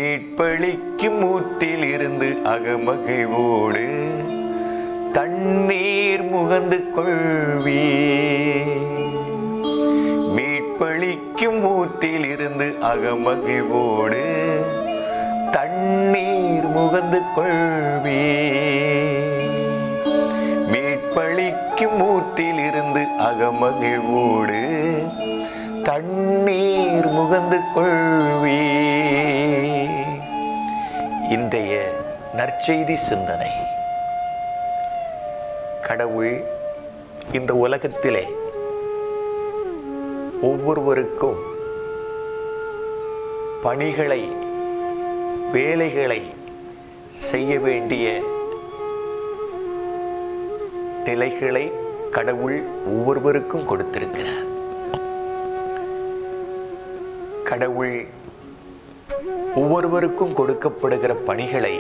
மீட்பளிக்கும் ஊற்றில் இருந்து அகமகிழ்வோடு தண்ணீர் முகந்து கொள்வி மீட்பளிக்கும் ஊற்றில் இருந்து அகமகிழ்வோடு தண்ணீர் முகந்து கொள்வி மீட்பளிக்கும் ஊற்றில் இருந்து அகமகிழ்வோடு தண்ணீர் முகந்து கொள்வி இன்றைய நற்செய்தி சிந்தனை கடவுள் இந்த உலகத்திலே ஒவ்வொருவருக்கும் பணிகளை வேலைகளை செய்ய வேண்டிய நிலைகளை கடவுள் ஒவ்வொருவருக்கும் கொடுத்திருக்கிறார் கடவுள் ஒவ்வொருவருக்கும் கொடுக்கப்படுகிற பணிகளை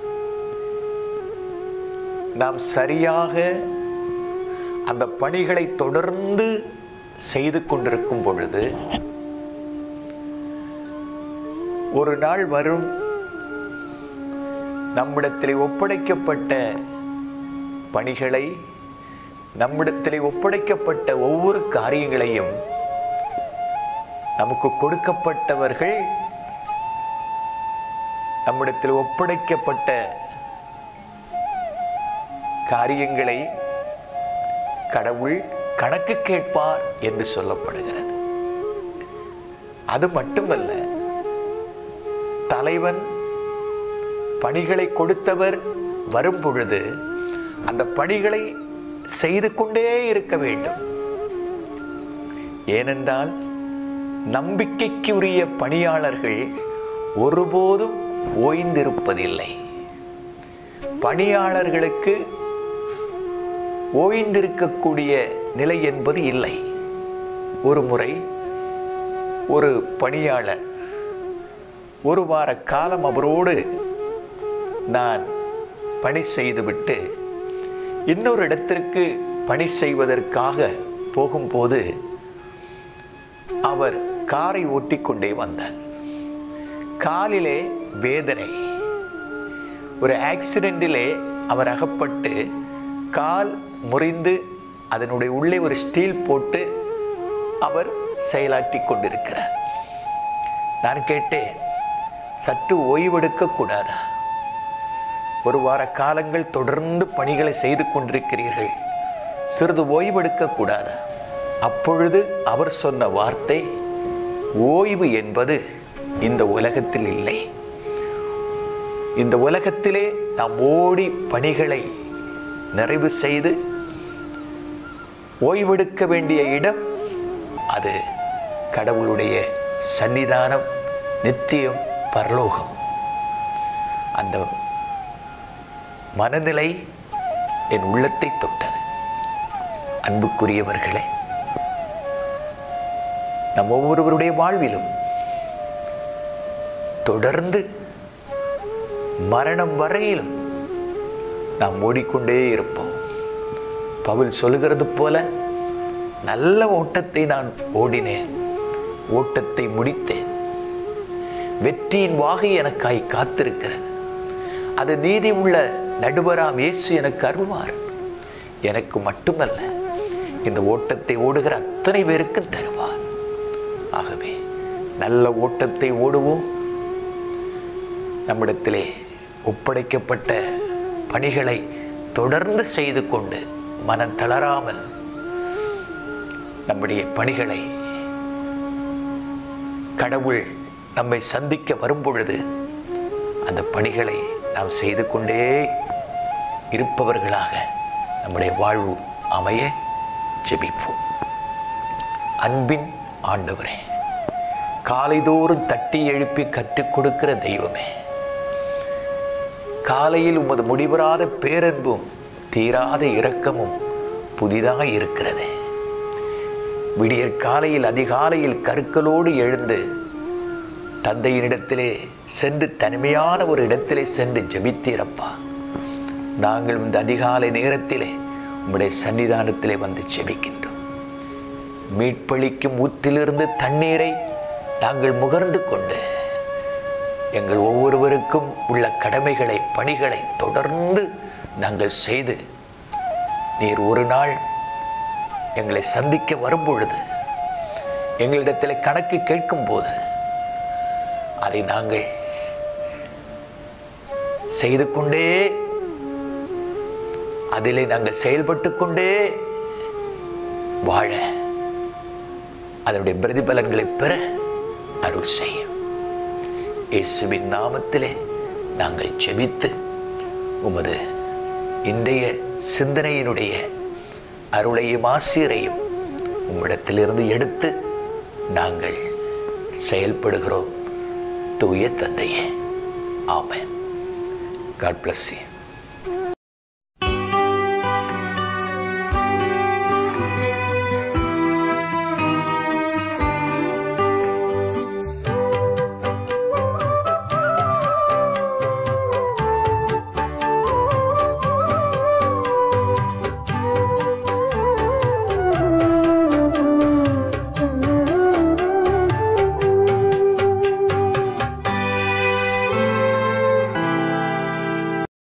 நாம் சரியாக அந்த பணிகளை தொடர்ந்து செய்து கொண்டிருக்கும் பொழுது ஒரு நாள் வரும் நம்மிடத்திலே ஒப்படைக்கப்பட்ட பணிகளை நம்மிடத்திலே ஒப்படைக்கப்பட்ட ஒவ்வொரு காரியங்களையும் நமக்கு கொடுக்கப்பட்டவர்கள் நம்மிடத்தில் ஒப்படைக்கப்பட்ட காரியங்களை கடவுள் கணக்கு கேட்பார் என்று சொல்லப்படுகிறது அது மட்டுமல்ல தலைவன் பணிகளை கொடுத்தவர் வரும் பொழுது அந்த பணிகளை செய்து கொண்டே இருக்க வேண்டும் ஏனென்றால் நம்பிக்கைக்குரிய பணியாளர்கள் ஒருபோதும் ஓய்ந்திருப்பதில்லை பணியாளர்களுக்கு ஓய்ந்திருக்கக்கூடிய நிலை என்பது இல்லை ஒரு முறை ஒரு பணியாளர் ஒரு வார காலம் அவரோடு நான் பணி செய்துவிட்டு இன்னொரு இடத்திற்கு பணி செய்வதற்காக போகும்போது அவர் காரை ஓட்டிக்கொண்டே வந்தார் காலிலே வேதனை ஒரு ஆக்சிடென்டிலே அவர் அகப்பட்டு கால் முறிந்து அதனுடைய உள்ளே ஒரு ஸ்டீல் போட்டு அவர் செயலாற்றி கொண்டிருக்கிறார் நான் கேட்டேன் சற்று ஓய்வெடுக்க கூடாதா ஒரு வார காலங்கள் தொடர்ந்து பணிகளை செய்து கொண்டிருக்கிறீர்கள் சிறிது ஓய்வெடுக்க கூடாதா அப்பொழுது அவர் சொன்ன வார்த்தை ஓய்வு என்பது இந்த உலகத்தில் இல்லை இந்த உலகத்திலே நாம் ஓடி பணிகளை நிறைவு செய்து ஓய்வெடுக்க வேண்டிய இடம் அது கடவுளுடைய சன்னிதானம் நித்தியம் பரலோகம் அந்த மனநிலை என் உள்ளத்தை தொட்டது அன்புக்குரியவர்களே நம் ஒவ்வொருவருடைய வாழ்விலும் தொடர்ந்து மரணம் வரையிலும் நாம் ஓடிக்கொண்டே இருப்போம் பவுல் சொல்லுகிறது போல நல்ல ஓட்டத்தை நான் ஓடினேன் ஓட்டத்தை முடித்தேன் வெற்றியின் வாகை எனக்காய் காத்திருக்கிறது அது நீதி உள்ள நடுவராம் இயேசு எனக்கு அருள்வார் எனக்கு மட்டுமல்ல இந்த ஓட்டத்தை ஓடுகிற அத்தனை பேருக்கும் தருவார் ஆகவே நல்ல ஓட்டத்தை ஓடுவோம் நம்மிடத்திலே ஒப்படைக்கப்பட்ட பணிகளை தொடர்ந்து செய்து கொண்டு மனம் தளராமல் நம்முடைய பணிகளை கடவுள் நம்மை சந்திக்க வரும்பொழுது அந்த பணிகளை நாம் செய்து கொண்டே இருப்பவர்களாக நம்முடைய வாழ்வு அமைய ஜெபிப்போம் அன்பின் ஆண்டவரே காலைதோறும் தட்டி எழுப்பி கற்றுக் கொடுக்கிற தெய்வமே காலையில் உமது முடிவராத பேரன்பும் தீராத இரக்கமும் புதிதாக இருக்கிறது விடியற் காலையில் அதிகாலையில் கருக்களோடு எழுந்து தந்தையினிடத்திலே சென்று தனிமையான ஒரு இடத்திலே சென்று ஜெபித்தீரப்பா நாங்கள் இந்த அதிகாலை நேரத்திலே உம்முடைய சன்னிதானத்திலே வந்து ஜெபிக்கின்றோம் மீட்பளிக்கும் ஊற்றிலிருந்து தண்ணீரை நாங்கள் முகர்ந்து கொண்டு எங்கள் ஒவ்வொருவருக்கும் உள்ள கடமைகளை பணிகளை தொடர்ந்து நாங்கள் செய்து நீர் ஒரு நாள் எங்களை சந்திக்க வரும்பொழுது எங்களிடத்தில் கணக்கு கேட்கும் போது அதை நாங்கள் செய்து கொண்டே அதிலே நாங்கள் செயல்பட்டு கொண்டே வாழ அதனுடைய பிரதிபலன்களை பெற அருள் செய்யும் இயேசுவின் நாமத்திலே நாங்கள் ஜெபித்து உமது இன்றைய சிந்தனையினுடைய அருளையும் ஆசிரியரையும் உம்மிடத்திலிருந்து எடுத்து நாங்கள் செயல்படுகிறோம் தூய தந்தையே ஆமென் காட் bless you